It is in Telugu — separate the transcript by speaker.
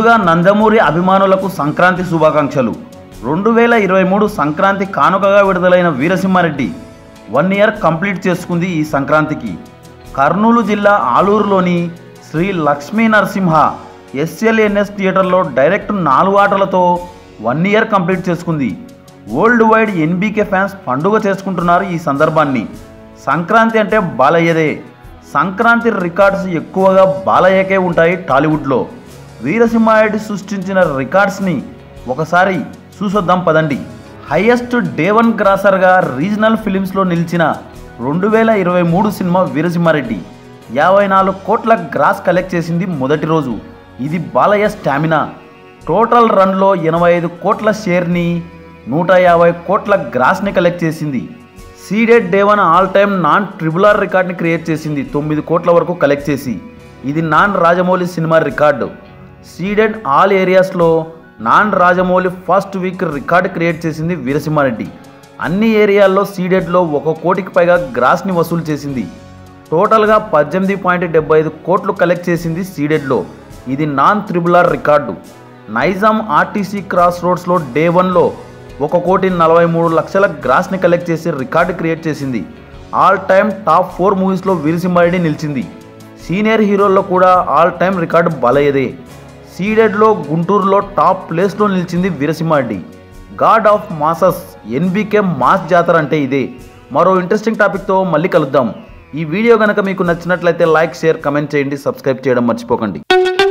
Speaker 1: ముందుగా నందమూరి అభిమానులకు సంక్రాంతి శుభాకాంక్షలు రెండు వేల ఇరవై మూడు సంక్రాంతి కానుకగా విడుదలైన వీరసింహారెడ్డి వన్ ఇయర్ కంప్లీట్ చేసుకుంది ఈ సంక్రాంతికి కర్నూలు జిల్లా ఆలూరులోని శ్రీ లక్ష్మీ నరసింహ ఎస్ఎల్ఎన్ఎస్ థియేటర్లో డైరెక్ట్ నాలుగు ఆటలతో వన్ ఇయర్ కంప్లీట్ చేసుకుంది వరల్డ్ వైడ్ ఎన్బీకే ఫ్యాన్స్ పండుగ చేసుకుంటున్నారు ఈ సందర్భాన్ని సంక్రాంతి అంటే బాలయ్యదే సంక్రాంతి రికార్డ్స్ ఎక్కువగా బాలయ్యకే ఉంటాయి టాలీవుడ్లో వీరసింహారెడ్డి సృష్టించిన రికార్డ్స్ని ఒకసారి చూసొద్దాం పదండి హైయెస్ట్ డే వన్ గ్రాసర్గా రీజనల్ ఫిలిమ్స్లో నిలిచిన రెండు వేల ఇరవై మూడు సినిమా వీరసింహారెడ్డి యాభై నాలుగు కోట్ల గ్రాస్ కలెక్ట్ చేసింది మొదటి రోజు ఇది బాలయ్య స్టామినా టోటల్ రన్లో ఎనభై ఐదు కోట్ల షేర్ని నూట యాభై కోట్ల గ్రాస్ని కలెక్ట్ చేసింది ceded day one all time non triple R రికార్డ్ని క్రియేట్ చేసింది తొమ్మిది కోట్ల వరకు కలెక్ట్ చేసి ఇది నాన్ రాజమౌళి సినిమా రికార్డు సీడెడ్ ఆల్ ఏరియాస్లో non Rajamouli first week record create చేసింది వీరసింహారెడ్డి అన్ని ఏరియాల్లో సీడెడ్లో ఒక కోటికి పైగా గ్రాస్ని వసూలు చేసింది టోటల్గా పద్దెనిమిది పాయింట్ డెబ్బై ఐదు కోట్లు కలెక్ట్ చేసింది సీడెడ్లో ఇది non triple R record Nizam RTC cross రోడ్స్లో డే వన్లో ఒక కోటి నలభై మూడు లక్షల గ్రాస్ని కలెక్ట్ చేసి రికార్డు క్రియేట్ చేసింది ఆల్ టైమ్ టాప్ ఫోర్ మూవీస్లో వీరసింహారెడ్డి నిలిచింది సీనియర్ హీరోల్లో కూడా ఆల్ టైమ్ రికార్డు బలయ్యదే సీడెడ్లో గుంటూరులో టాప్ ప్లేస్లో నిలిచింది Veera Simha Reddy god of masses NBK mass జాతర అంటే ఇదే మరో ఇంట్రెస్టింగ్ టాపిక్తో మళ్ళీ కలుద్దాం ఈ వీడియో కనుక మీకు నచ్చినట్లయితే లైక్ షేర్ కమెంట్ చేయండి సబ్స్క్రైబ్ చేయడం మర్చిపోకండి